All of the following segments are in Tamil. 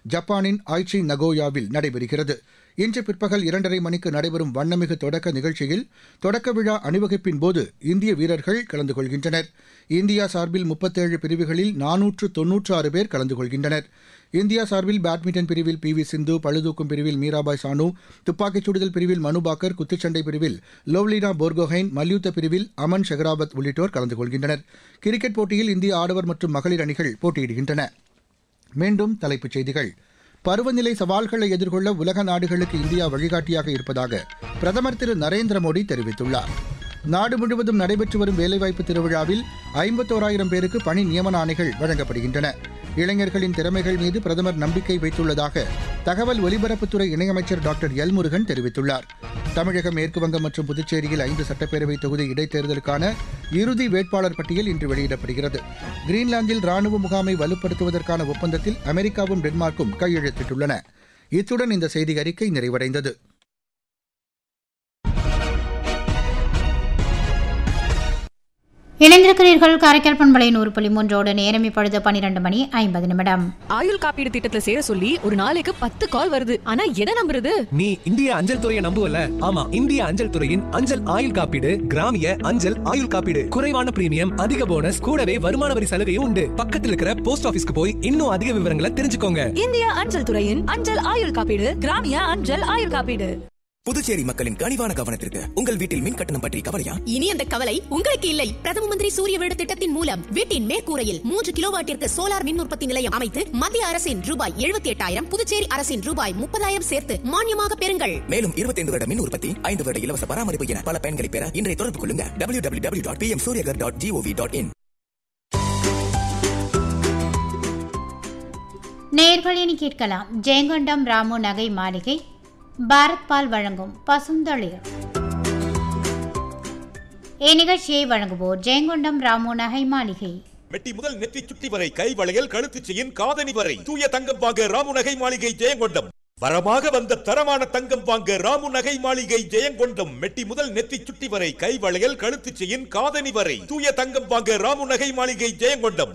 ஜப்பானின் ஐச்சி நகோயாவில் நடைபெறுகிறது இன்று பிற்பகல் இரண்டரை மணிக்கு நடைபெறும் வண்ணமிகு தொடக்க நிகழ்ச்சியில் தொடக்க விழா அணிவகுப்பின் போது இந்திய வீரர்கள் கலந்து கொள்கின்றனர் இந்தியா சார்பில் முப்பத்தேழு பிரிவுகளில் நானூற்று தொன்னூற்று ஆறு பேர் கலந்து கொள்கின்றனர் இந்தியா சார்பில் பேட்மிண்டன் பிரிவில் பி வி சிந்து பளுதூக்கும் பிரிவில் மீராபாய் சானு துப்பாக்கிச் சுடுதல் பிரிவில் மனு பாக்கர் குத்துச்சண்டை பிரிவில் லோவ்லினா போர்கோஹைன் மல்யுத்த பிரிவில் அமன் ஷெகராவத் உள்ளிட்டோர் கலந்து கொள்கின்றனர் கிரிக்கெட் போட்டியில் இந்திய ஆடவர் மற்றும் மகளிர் அணிகள் போட்டியிடுகின்றன மீண்டும் தலைப்புச் செய்திகள் பருவநிலை சவால்களை எதிர்கொள்ள உலக நாடுகளுக்கு இந்தியா வழிகாட்டியாக இருப்பதாக பிரதமர் திரு நரேந்திர மோடி தெரிவித்துள்ளார் நாடு முழுவதும் நடைபெற்று வரும் வேலைவாய்ப்பு திருவிழாவில் ஐம்பத்தோராயிரம் பேருக்கு பணி நியமன ஆணைகள் வழங்கப்படுகின்றன இளைஞர்களின் திறமைகள் மீது பிரதமர் நம்பிக்கை வைத்துள்ளதாக தகவல் ஒலிபரப்புத்துறை இணையமைச்சர் டாக்டர் எல் முருகன் தெரிவித்துள்ளார் தமிழகம் மேற்குவங்கம் மற்றும் புதுச்சேரியில் ஐந்து சட்டப்பேரவை தொகுதி இடைத்தேர்தலுக்கான இறுதி வேட்பாளர் பட்டியல் இன்று வெளியிடப்படுகிறது கிரீன்லாந்தில் ராணுவ முகாமை வலுப்படுத்துவதற்கான ஒப்பந்தத்தில் அமெரிக்காவும் டென்மார்க்கும் கையெழுத்திட்டுள்ளன இத்துடன் இந்த செய்தி அறிக்கை நிறைவடைந்தது இணைந்திருக்கிறீர்கள் காரைக்கால் பண்பலை நூறு புள்ளி மூன்றோடு நேரம் இப்பொழுது பன்னிரண்டு மணி ஐம்பது நிமிடம் ஆயுள் காப்பீடு திட்டத்துல சேர சொல்லி ஒரு நாளைக்கு பத்து கால் வருது ஆனா எதை நம்புறது நீ இந்திய அஞ்சல் துறையை நம்புவல ஆமா இந்திய அஞ்சல் துறையின் அஞ்சல் ஆயுள் காப்பீடு கிராமிய அஞ்சல் ஆயுள் காப்பீடு குறைவான பிரீமியம் அதிக போனஸ் கூடவே வருமான வரி சலுகையும் உண்டு பக்கத்தில் இருக்கிற போஸ்ட் ஆபீஸ்க்கு போய் இன்னும் அதிக விவரங்களை தெரிஞ்சுக்கோங்க இந்திய அஞ்சல் துறையின் அஞ்சல் ஆயுள் காப்பீடு கிராமிய அஞ்சல் ஆயுள் காப்பீடு புதுச்சேரி மக்களின் கனிவான கவனத்திற்கு உங்கள் வீட்டில் மின் கட்டணம் பற்றி கவலையா இனி அந்த கவலை உங்களுக்கு இல்லை பிரதம மந்திரி சூரிய வீடு திட்டத்தின் மூலம் வீட்டின் மேற்கூரையில் மூன்று கிலோவாட்டிற்கு சோலார் மின் உற்பத்தி நிலையம் அமைத்து மத்திய அரசின் ரூபாய் எழுபத்தி எட்டாயிரம் புதுச்சேரி அரசின் ரூபாய் முப்பதாயிரம் சேர்த்து மானியமாக பெறுங்கள் மேலும் 25 வருட மின் உற்பத்தி ஐந்து வருட இலவச பராமரிப்பு என பல பயன்களை பெற இன்றைய தொடர்பு கொள்ளுங்க W W W dot P M Suryaghar dot gov dot in நேர்களினி கேட்கலாம் ஜெயங்கொண்டம் ராமு நகை மாளிகை பாரத் பால் வழங்கும் பசுந்தளிர் இந்நிகழ்ச்சியை வழங்குவோர் ஜெயங்கொண்டம் ராமு நகை மாளிகை மெட்டி முதல் நெற்றி சுட்டி வரை கை வளையல் கழுத்து செயின் காதணி வரை தூய தங்கம் வாங்க ராமு நகை மாளிகை ஜெயங்கொண்டம் வரமாக வந்த தரமான தங்கம் வாங்க ராமு நகை மாளிகை ஜெயங்கொண்டம் மெட்டி முதல் நெத்தி சுட்டி வரை கை வளையல் கழுத்து செயின் காதணி வரை தூய தங்கம் வாங்க ராமு நகை மாளிகை ஜெயங்கொண்டம்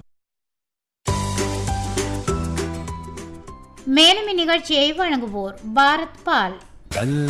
மேலும் இந்நிகழ்ச்சியை வழங்குவோர் பாரத் பால் கல்ல